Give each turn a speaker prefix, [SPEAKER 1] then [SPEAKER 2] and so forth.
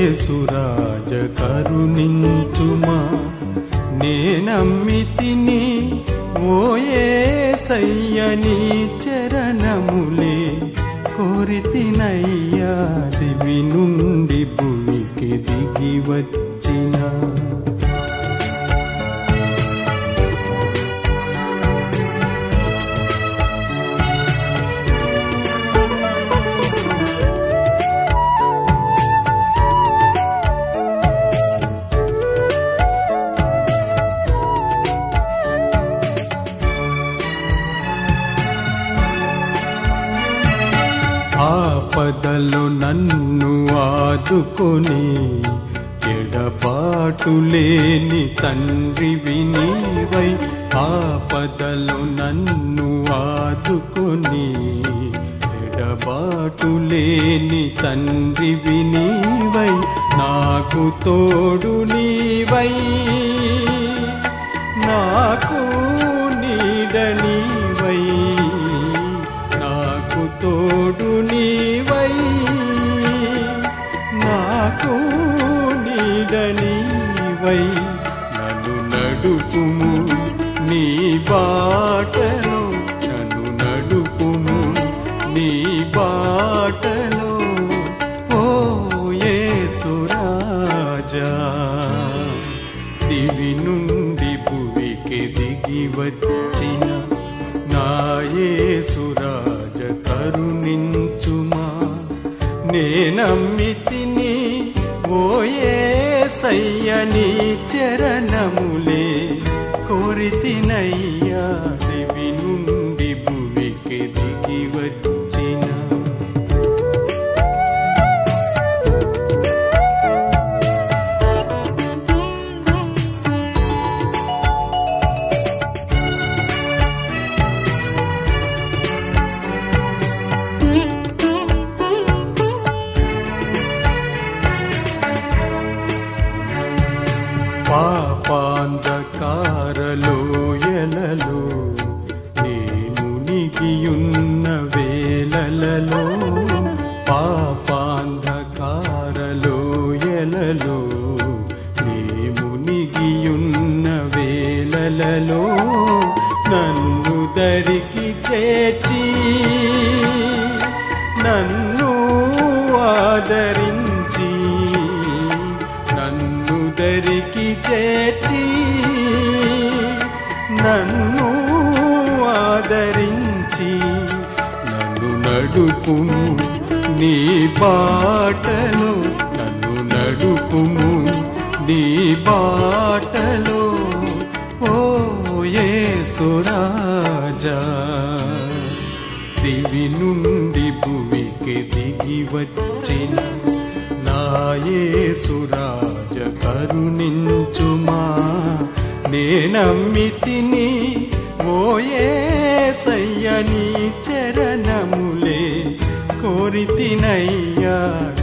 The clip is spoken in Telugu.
[SPEAKER 1] యేసురాజ కరుణించుమా నేనమ్మితిని ఓయేసయ్యని చరణములే కోరితినయ్యా దివి నుండి భూమికి దిగి వచ్చిన ఆపదలో నన్ను ఆదుకొని ఎడబాటు లేని తండ్రి వినివై ఆపదలో నన్ను ఆదుకొని ఎడబాటు లేని తండ్రి వినివై నాకు తోడు నీవై నాకు నీడ నీవై నాకు తోడు నీవై నాకు నీడ నీవై నన్ను నడుపుము నీ బాటలో నన్ను నడుపుము నీ బాటలో ఓ యేసురాజా దివి నుండి భువికి దిగి వచ్చిన నాయేసురాజ కరుణించుమా నేనమ్మితిని ఓయే సయ్యని చరణములే కోరితినయ్యా దివి నుండి భువికి దిగి వచ్చిన పాపాంధకారలో ఎలలో నేను నిగియున్న వేలలలో పాపాంధకారలో ఎలలో మేము నిగియున్న వేలలలో నన్ను దరికి చేర్చి నన్ను ఆదరించి నన్ను దరికి చేర్చి నన్ను ఆదరించి నన్ను నడుపుము నీ బాటలో నన్ను నడుపుము నీ బాటలో ఓ యేసురాజా దివి నుండి భూమికి దిగి వచ్చిన నాయేసురాజ కరుణించుమా నేనమ్మితిని ఓయే సయ్యని చరణములే కోరితినయ్యా